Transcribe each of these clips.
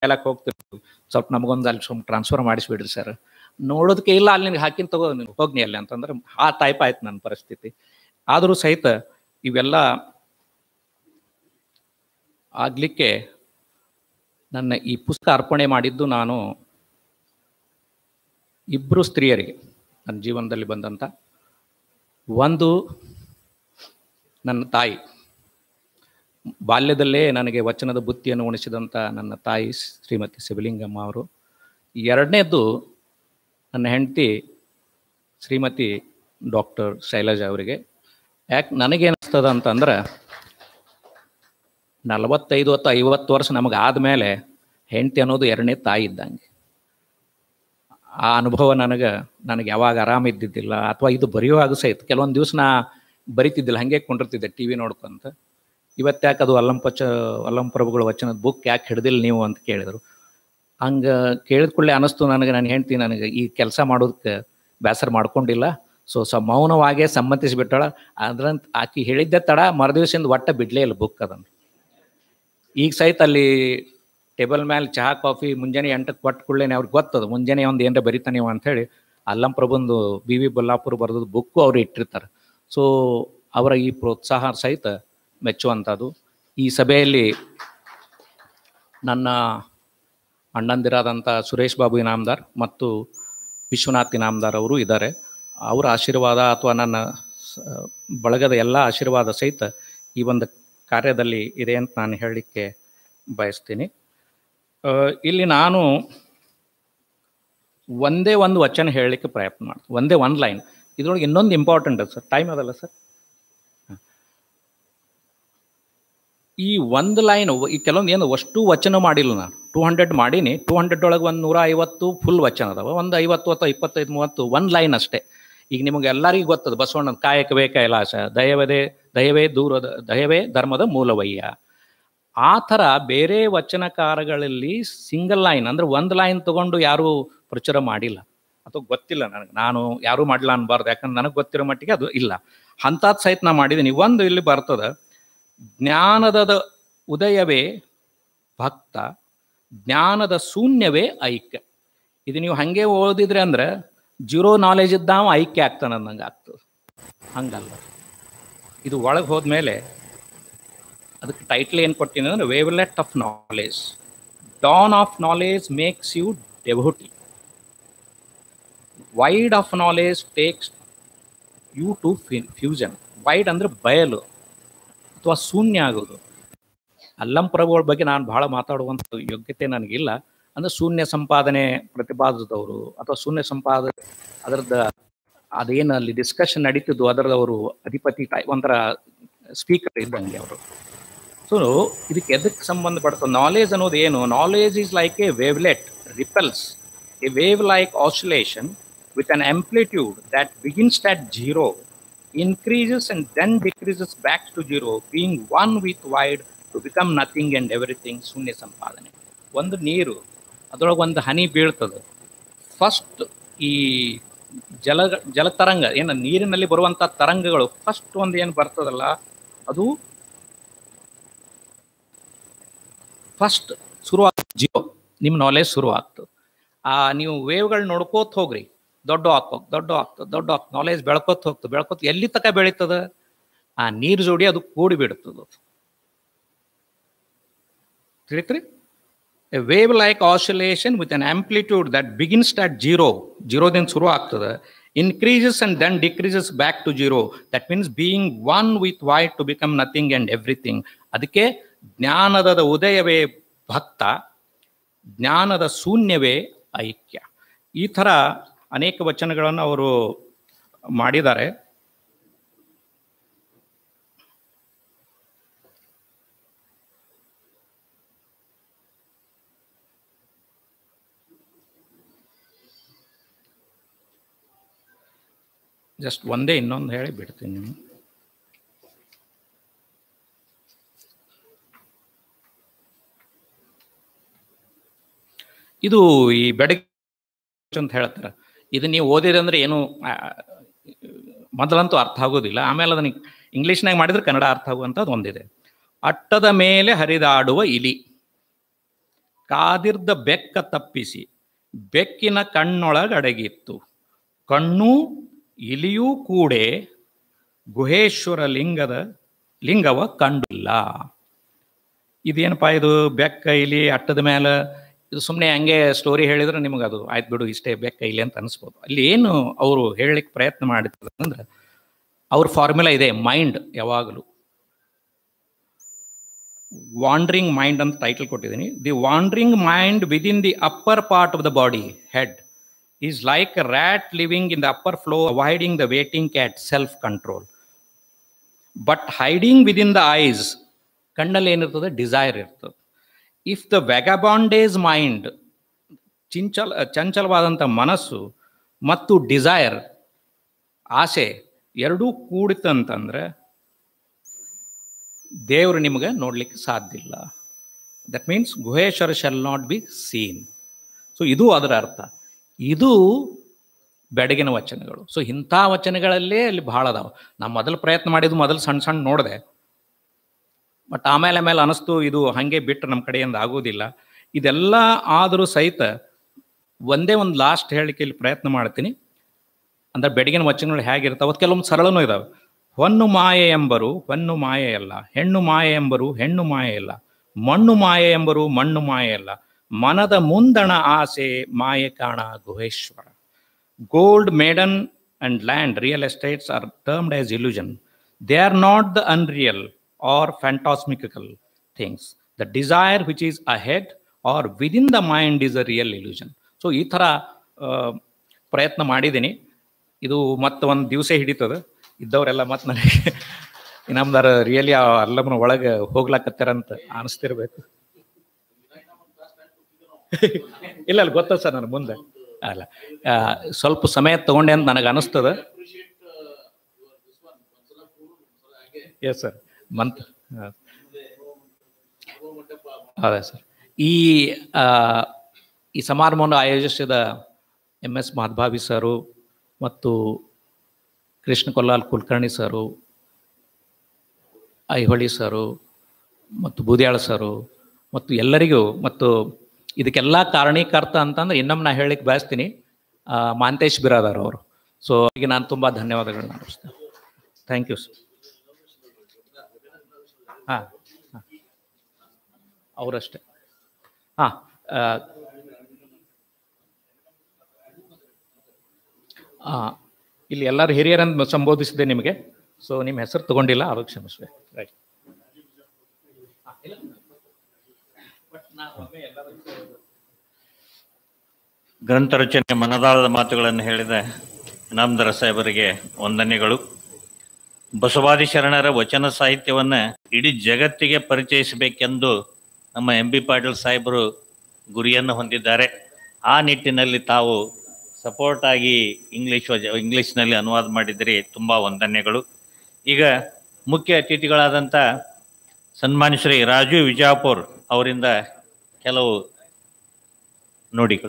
ಕಾಲಕ್ಕೆ ಹೋಗ್ತಿರ್ತೀವಿ ಸ್ವಲ್ಪ ನಮಗೊಂದು ಅಲ್ಲಿ ಸ್ವಲ್ಪ ಟ್ರಾನ್ಸ್ಫರ್ ಮಾಡಿಸ್ಬಿಡ್ರಿ ಸರ್ ನೋಡೋದಕ್ಕೆ ಇಲ್ಲ ಅಲ್ಲಿ ನಿನಗೆ ಹಾಕಿನ ತಗೋ ನೀನು ಹೋಗ್ನಿ ಅಲ್ಲಿ ಅಂತಂದ್ರೆ ಆ ಟೈಪ್ ಆಯ್ತು ನನ್ನ ಪರಿಸ್ಥಿತಿ ಆದರೂ ಸಹಿತ ಇವೆಲ್ಲ ಆಗಲಿಕ್ಕೆ ನನ್ನ ಈ ಪುಸ್ತಕ ಅರ್ಪಣೆ ಮಾಡಿದ್ದು ನಾನು ಇಬ್ಬರು ಸ್ತ್ರೀಯರಿಗೆ ನನ್ನ ಜೀವನದಲ್ಲಿ ಬಂದಂಥ ಒಂದು ನನ್ನ ತಾಯಿ ಬಾಲ್ಯದಲ್ಲೇ ನನಗೆ ವಚನದ ಬುತ್ತಿಯನ್ನು ಉಣಿಸಿದಂಥ ನನ್ನ ತಾಯಿ ಶ್ರೀಮತಿ ಶಿವಲಿಂಗಮ್ಮ ಅವರು ಎರಡನೇದ್ದು ನನ್ನ ಹೆಂಡತಿ ಶ್ರೀಮತಿ ಡಾಕ್ಟರ್ ಶೈಲಜಾ ಅವರಿಗೆ ಯಾಕೆ ನನಗೇನಿಸ್ತದ ಅಂತಂದ್ರೆ ನಲವತ್ತೈದು ಅಥವಾ ಐವತ್ತು ವರ್ಷ ನಮಗೆ ಆದಮೇಲೆ ಹೆಂಡತಿ ಅನ್ನೋದು ಎರಡನೇ ತಾಯಿ ಇದ್ದಂಗೆ ಆ ಅನುಭವ ನನಗೆ ನನಗೆ ಯಾವಾಗ ಆರಾಮ ಇದ್ದಿದ್ದಿಲ್ಲ ಅಥವಾ ಇದು ಬರೆಯುವಾಗ ಸಹಿತ ಕೆಲವೊಂದು ದಿವಸ ನಾ ಬರಿತಿದ್ದಿಲ್ಲ ಹಾಗೆ ಕೊಂಡಿರ್ತಿದ್ದೆ ಟಿ ವಿ ನೋಡ್ಕೊಂತ ಇವತ್ತು ಯಾಕೆ ಅದು ಅಲ್ಲಂಪಚ ಅಲ್ಲಂಪ್ರಭುಗಳ ವಚನದ ಬುಕ್ ಯಾಕೆ ಹಿಡ್ದಿಲ್ಲ ನೀವು ಅಂತ ಕೇಳಿದರು ಹಂಗೆ ಕೇಳಿದ ಕೂಡಲೇ ಅನಿಸ್ತು ನನಗೆ ನನ್ನ ಹೆಂಡ್ತಿ ನನಗೆ ಈ ಕೆಲಸ ಮಾಡೋದಕ್ಕೆ ಬೇಸರ ಮಾಡ್ಕೊಂಡಿಲ್ಲ ಸೊ ಸ ಮೌನವಾಗೇ ಸಮ್ಮತಿಸಿಬಿಟ್ಟಾಳ ಅದ್ರಂತ ಆಕಿ ಹೇಳಿದ್ದೆ ತಡ ಮರುದಿವಸದಿಂದ ಒಟ್ಟ ಬಿಡ್ಲೇ ಇಲ್ಲ ಬುಕ್ ಅದನ್ನು ಈಗ ಸಹಿತ ಅಲ್ಲಿ ಟೇಬಲ್ ಮೇಲೆ ಚಹಾ ಕಾಫಿ ಮುಂಜಾನೆ ಎಂಟಕ್ಕೆ ಕೊಟ್ಟು ಕೂಡಲೇ ಅವ್ರಿಗೆ ಗೊತ್ತದ ಮುಂಜಾನೆ ಒಂದು ಏನರ ಬರಿತಾನೆ ಅಂತ ಹೇಳಿ ಅಲ್ಲಂ ಪ್ರಬಂದು ಬಿ ವಿ ಬಲ್ಲಾಪುರ ಬರೆದ ಬುಕ್ಕು ಅವ್ರು ಇಟ್ಟಿರ್ತಾರೆ ಸೊ ಅವರ ಈ ಪ್ರೋತ್ಸಾಹ ಸಹಿತ ಮೆಚ್ಚುವಂಥದ್ದು ಈ ಸಭೆಯಲ್ಲಿ ನನ್ನ ಅಣ್ಣಂದಿರಾದಂಥ ಸುರೇಶ್ ಬಾಬು ಇನಾಮ್ದಾರ್ ಮತ್ತು ವಿಶ್ವನಾಥ್ ಇನಾಮ್ದಾರ್ ಅವರು ಇದ್ದಾರೆ ಅವರ ಆಶೀರ್ವಾದ ಅಥವಾ ನನ್ನ ಸ- ಬಳಗದ ಎಲ್ಲ ಆಶೀರ್ವಾದ ಸಹಿತ ಈ ಒಂದು ಕಾರ್ಯದಲ್ಲಿ ಇದೆ ಅಂತ ನಾನು ಹೇಳಲಿಕ್ಕೆ ಬಯಸ್ತೀನಿ ಆ, ಇಲ್ಲಿ ನಾನು ಒಂದೇ ಒಂದು ವಚನ ಹೇಳಲಿಕ್ಕೆ ಪ್ರಯತ್ನ ಮಾಡ್ತೀನಿ ಒಂದೇ ಒಂದು ಲೈನ್ ಇದ್ರೊಳಗೆ ಇನ್ನೊಂದು ಇಂಪಾರ್ಟೆಂಟ್ ಅದು ಸರ್ ಟೈಮ್ ಅದಲ್ಲ ಸರ್ ಈ ಒಂದು ಲೈನ್ ಈ ಕೆಲವೊಂದು ಏನು ಅಷ್ಟು ವಚನ ಮಾಡಿಲ್ಲ ನಾನು ಟೂ ಹಂಡ್ರೆಡ್ ಮಾಡೀನಿ ಟೂ ಹಂಡ್ರೆಡ್ ಒಳಗೆ ಒಂದು ನೂರ ಐವತ್ತು ಫುಲ್ ವಚನ ಅದಾವ ಒಂದು ಐವತ್ತು ಅಥವಾ ಇಪ್ಪತ್ತೈದು ಮೂವತ್ತು ಒಂದು ಲೈನ್ ಅಷ್ಟೇ ಈಗ ನಿಮಗೆ ಎಲ್ಲರಿಗೂ ಗೊತ್ತದ ಬಸವಣ್ಣನ ಕಾಯಕವೇ ಕೈಲಾಸ ದಯವೇ ದಯವೇ ದೂರದ ದಯವೇ ಧರ್ಮದ ಮೂಲವಯ್ಯ ಆ ಥರ ಬೇರೆ ವಚನಕಾರಗಳಲ್ಲಿ ಸಿಂಗಲ್ ಲೈನ್ ಅಂದ್ರೆ ಒಂದು ಲೈನ್ ತಗೊಂಡು ಯಾರೂ ಪ್ರಚುರ ಮಾಡಿಲ್ಲ ಅಥವಾ ಗೊತ್ತಿಲ್ಲ ನನಗೆ ನಾನು ಯಾರೂ ಮಾಡಲ್ಲ ಅನ್ಬಾರ್ದು ಯಾಕಂದ್ರೆ ನನಗೆ ಗೊತ್ತಿರೋ ಮಟ್ಟಿಗೆ ಅದು ಇಲ್ಲ ಅಂಥದ್ದು ಸಹಿತ ನಾ ಮಾಡಿದ್ದೀನಿ ಒಂದು ಇಲ್ಲಿ ಬರ್ತದ ಜ್ಞಾನದ ಉದಯವೇ ಭಕ್ತ ಜ್ಞಾನದ ಶೂನ್ಯವೇ ಐಕ್ಯ ಇದು ನೀವು ಹಂಗೆ ಓದಿದ್ರೆ ಅಂದ್ರೆ ಜೀರೋ ನಾಲೆಜ್ ಇದ್ದಾವ ಐಕ್ಯ ಆಗ್ತಾನೆ ಅನ್ನಂಗೆ ಆಗ್ತದೆ ಹಂಗಲ್ಲ ಇದು ಒಳಗೆ ಹೋದ್ಮೇಲೆ ಅದಕ್ಕೆ ಟೈಟ್ಲ್ ಏನು ಕೊಟ್ಟಿನಿ ಅಂದ್ರೆ wavelet of knowledge dawn of knowledge makes you devotee wide of knowledge takes you to fusion wide ಅಂದ್ರೆ ಬಯಲು ಅಥವಾ ಶೂನ್ಯ ಆಗೋದು ಅಲ್ಲಂ ಪ್ರಭುಗಳ ಬಗ್ಗೆ ನಾನು ಬಹಳ ಮಾತಾಡುವಂಥ ಯೋಗ್ಯತೆ ನನಗಿಲ್ಲ ಅಂದ್ರೆ ಶೂನ್ಯ ಸಂಪಾದನೆ ಪ್ರತಿಪಾದಿಸಿದವರು ಅಥವಾ ಶೂನ್ಯ ಸಂಪಾದ ಅದರದ್ದು ಅದೇನು ಅಲ್ಲಿ ಡಿಸ್ಕಷನ್ ನಡೀತಿದ್ದು ಅದರದ್ದು ಅವರು ಅಧಿಪತಿ ಟೈ- ಒಂಥರ ಸ್ಪೀಕರ್ ಇದ್ದಂಗೆ ಅವರು ಸೊ ಇದಕ್ಕೆ ಎದಕ್ಕೆ ಸಂಬಂಧಪಡ್ತದೆ ನಾಲೆಜ್ ಅನ್ನೋದು ಏನು knowledge is like a wavelet ripples a wave like oscillation with an amplitude that begins at zero increases and then decreases back to zero, being one with wide to become nothing and everything ಶೂನ್ಯ ಸಂಪಾದನೆ ಒಂದು ನೀರು ಅದರೊಳಗೆ ಒಂದು ಹನಿ ಬೀಳ್ತದೆ first ಈ ಜಲ ಜಲತರಂಗ ಏನು ನೀರಿನಲ್ಲಿ ಬರುವಂಥ ತರಂಗಗಳು ಫಸ್ಟ್ ಒಂದು ಏನು ಬರ್ತದಲ್ಲ ಅದು ಫಸ್ಟ್ ಶುರು ಜೀರೋ ನಿಮ್ಮ ನಾಲೆಜ್ ಶುರು ಆಗ್ತದೆ ಆ ನೀವು ವೇವ್ಗಳು ನೋಡ್ಕೋತ ಹೋಗ್ರಿ ದೊಡ್ಡ ಹಾಕೋ ದೊಡ್ಡ ಆಗ್ತದೆ ದೊಡ್ಡ ಆಗ್ತದೆ ನಾಲೆಜ್ ಬೆಳ್ಕೋತ ಹೋಗ್ತದೆ ಬೆಳ್ಕೋತ ಎಲ್ಲಿ ತಕ ಬೆಳೀತದ ಆ ನೀರು ಜೋಡಿ ಅದು ಕೂಡಿ ಬಿಡ್ತದ ತಿಳಿತ್ರಿ a wave like oscillation with an amplitude that begins at zero ಜೀರೋದಿಂದ ಶುರು ಆಗ್ತದೆ increases and then decreases back to zero that means being one with white to become nothing and everything ಅದಕ್ಕೆ ಜ್ಞಾನದ ಉದಯವೇ ಭಕ್ತ ಜ್ಞಾನದ ಶೂನ್ಯವೇ ಐಕ್ಯ ಈ ಥರ ಅನೇಕ ವಚನಗಳನ್ನು ಅವರು ಮಾಡಿದ್ದಾರೆ ಜಸ್ಟ್ ಒಂದೇ ಇನ್ನೊಂದು ಹೇಳಿ ಬಿಡ್ತೀನಿ ಇದು ಈ ಬೆಡಗ್ ಅಂತ ಹೇಳ್ತಾರೆ ಇದು ನೀವು ಓದಿದಂದ್ರೆ ಏನು ಆ, ಮೊದಲಂತೂ ಅರ್ಥ ಆಗೋದಿಲ್ಲ ಆಮೇಲೆ ಅದನ್ನ ಇಂಗ್ಲೀಷ್ನಾಗ ಮಾಡಿದ್ರೆ ಕನ್ನಡ ಅರ್ಥ ಆಗುವಂಥದ್ದು ಒಂದಿದೆ ಅಟ್ಟದ ಮೇಲೆ ಹರಿದಾಡುವ ಇಲಿ ಕಾದಿರ್ದ ಬೆಕ್ಕ ತಪ್ಪಿಸಿ ಬೆಕ್ಕಿನ ಕಣ್ಣೊಳಗಡಗಿತ್ತು ಕಣ್ಣು ಇಲಿಯೂ ಕೂಡೆ ಗುಹೇಶ್ವರ ಲಿಂಗದ ಲಿಂಗವ ಕಂಡಿಲ್ಲ ಇದೇನಪ್ಪ ಇದು ಬೆಕ್ಕ ಇಲಿ ಅಟ್ಟದ ಮೇಲೆ ಇದು ಸುಮ್ಮನೆ ಹಂಗೆ ಸ್ಟೋರಿ ಹೇಳಿದ್ರೆ ನಿಮಗೆ ಅದು ಆಯ್ತು ಬಿಡು ಇಷ್ಟೇ ಬೆಕ್ಕ ಇಲಿ ಅಂತ ಅನಿಸ್ಬೋದು ಅಲ್ಲಿ ಏನು ಅವರು ಹೇಳಲಿಕ್ಕೆ ಪ್ರಯತ್ನ ಮಾಡಿದ್ರು ಅಂದ್ರೆ ಅವ್ರ ಫಾರ್ಮುಲಾ ಇದೆ ಮೈಂಡ್ ಯಾವಾಗಲೂ ವಾಂಡ್ರಿಂಗ್ ಮೈಂಡ್ ಅಂತ ಟೈಟಲ್ ಕೊಟ್ಟಿದ್ದೀನಿ the wandering mind within the upper part of the body head is like a rat living in the upper floor avoiding the waiting cat self control but hiding within the eyes ಕಣ್ಣಲ್ಲಿ ಏನಿರ್ತದೆ desire ಇರ್ತದೆ if the vagabondage mind ಚಿಂಚಲ ಚಂಚಲವಾದಂಥ ಮನಸ್ಸು ಮತ್ತು desire ಆಸೆ ಎರಡೂ ಕೂಡಿತಂತಂದ್ರೆ ದೇವರು ನಿಮಗೆ ನೋಡ್ಲಿಕ್ಕೆ ಸಾಧ್ಯ ಇಲ್ಲ that means Guheshwara shall not be seen so ಇದು ಅದರ ಅರ್ಥ ಇದು ಬೆಡಗಿನ ವಚನಗಳು ಸೊ ಇಂಥ ವಚನಗಳಲ್ಲೇ ಅಲ್ಲಿ ಬಹಳ ಅದಾವ ನಾ ಮೊದಲು ಪ್ರಯತ್ನ ಮಾಡಿದ್ದು ಮೊದಲು ಸಣ್ಣ ಸಣ್ಣ ನೋಡಿದೆ ಬಟ್ ಆಮೇಲೆ ಆಮೇಲೆ ಅನಿಸ್ತು ಇದು ಹಾಗೆ ಬಿಟ್ಟು ನಮ್ಮ ಕಡೆಯಿಂದ ಆಗೋದಿಲ್ಲ ಇದೆಲ್ಲ ಆದರೂ ಸಹಿತ ಒಂದೇ ಒಂದು ಲಾಸ್ಟ್ ಹೇಳಿಕೆ ಇಲ್ಲಿ ಪ್ರಯತ್ನ ಮಾಡ್ತೀನಿ ಅಂದ್ರೆ ಬೆಡಗಿನ ವಚನಗಳು ಹೇಗಿರ್ತಾವೆ ಅದು ಕೆಲವೊಂದು ಸರಳನೂ ಇದಾವೆ ಹೊನ್ನು ಮಾಯೆ ಎಂಬರು ಹೊನ್ನು ಮಾಯೆ ಅಲ್ಲ ಹೆಣ್ಣು ಮಾಯೆ ಎಂಬರು ಹೆಣ್ಣು ಮಾಯೆ ಅಲ್ಲ ಮಣ್ಣು ಮಾಯೆ ಎಂಬರು ಮಣ್ಣು ಮಾಯೆ ಅಲ್ಲ ಮನದ ಮುಂದಣ ಆಸೆ ಮಾಯೆ ಕಾಣ Guheshwara gold maiden and land real estates are termed as illusion they are not the unreal or phantasmical things the desire which is ahead or within the mind is a real illusion so ಈ ಥರ ಆ, ಪ್ರಯತ್ನ ಮಾಡಿದ್ದೀನಿ ಇದು ಮತ್ತೆ ಒಂದು ದಿವಸ ಹಿಡಿತದೆ ಇದ್ದವರೆಲ್ಲ ಮತ್ತೆ ನನಗೆ ನಮ್ದಾರ ರಿಯಲಿ ಅಲ್ಲಮ್ಮನ ಒಳಗೆ ಹೋಗ್ಲಾಕತ್ತಾರಂತ ಅನಿಸ್ತಿರ್ಬೇಕು ಇಲ್ಲ ಇಲ್ಲ ಗೊತ್ತ ಸರ್ ನನಗೆ ಮುಂದೆ ಅಲ್ಲ ಆ, ಸ್ವಲ್ಪ ಸಮಯ ತಗೊಂಡೆ ಅಂತ ನನಗೆ ಅನಿಸ್ತದ ಎಸ್ ಸರ್ ಮಂತ್ ಅದೇ ಸರ್ ಈ ಆ, ಈ ಸಮಾರಂಭವನ್ನು ಆಯೋಜಿಸಿದ ಎಮ್ ಎಸ್ ಮಾಧಭಾವಿ ಸರು ಮತ್ತು ಕೃಷ್ಣ ಕೊಲ್ಲಾಲ್ ಕುಲಕರ್ಣಿ ಸರು ಐಹೊಳಿ ಸರು ಮತ್ತು ಬೂದ್ಯಾಳ ಸರು ಮತ್ತು ಎಲ್ಲರಿಗೂ ಮತ್ತು ಇದಕ್ಕೆಲ್ಲ ಕಾರಣೀಕರ್ತ ಅಂತಂದ್ರೆ ಇನ್ನೊಮ್ಮೆ ನಾ ಹೇಳಲಿಕ್ಕೆ ಬಯಸ್ತೀನಿ ಆ, ಮಾಂತೇಶ್ ಬಿರಾದಾರ್ ಅವರು ಸೊ ಈಗ ನಾನು ತುಂಬ ಧನ್ಯವಾದಗಳನ್ನ ಅರ್ಪಿಸ್ತೇನೆ ಥ್ಯಾಂಕ್ ಯು ಸರ್ ಹಾಂ ಹಾಂ ಅವರಷ್ಟೇ ಹಾಂ ಇಲ್ಲಿ ಎಲ್ಲರೂ ಹಿರಿಯರನ್ನು ಸಂಬೋಧಿಸಿದೆ ನಿಮಗೆ ಸೊ ನಿಮ್ಮ ಹೆಸರು ತಗೊಂಡಿಲ್ಲ ಅದಕ್ಕೆ ಕ್ಷಮಿಸ್ಬೇಕು ರೈಟ್ ಗ್ರಂಥ ರಚನೆ ಮನದಾಳದ ಮಾತುಗಳನ್ನು ಹೇಳಿದ ಇನಾಮದಾರ ಸಾಹೇಬರಿಗೆ ವಂದನೆಗಳು ಬಸವಾದಿ ಶರಣರ ವಚನ ಸಾಹಿತ್ಯವನ್ನ ಇಡೀ ಜಗತ್ತಿಗೆ ಪರಿಚಯಿಸಬೇಕೆಂದು ನಮ್ಮ ಎಂ ಬಿ ಪಾಟೀಲ್ ಸಾಹೇಬರು ಗುರಿಯನ್ನು ಹೊಂದಿದ್ದಾರೆ ಆ ನಿಟ್ಟಿನಲ್ಲಿ ತಾವು ಸಪೋರ್ಟ್ ಆಗಿ ಇಂಗ್ಲಿಷ್ ವಚ ಇಂಗ್ಲಿಷ್ನಲ್ಲಿ ಅನುವಾದ ಮಾಡಿದಿರಿ ತುಂಬ ವಂದನೆಗಳು ಈಗ ಮುಖ್ಯ ಅತಿಥಿಗಳಾದಂಥ ಸನ್ಮಾನ್ಯ ಶ್ರೀ ರಾಜು ವಿಜಾಪುರ್ ಅವರಿಂದ ಕೆಲವು ನುಡಿಗಳು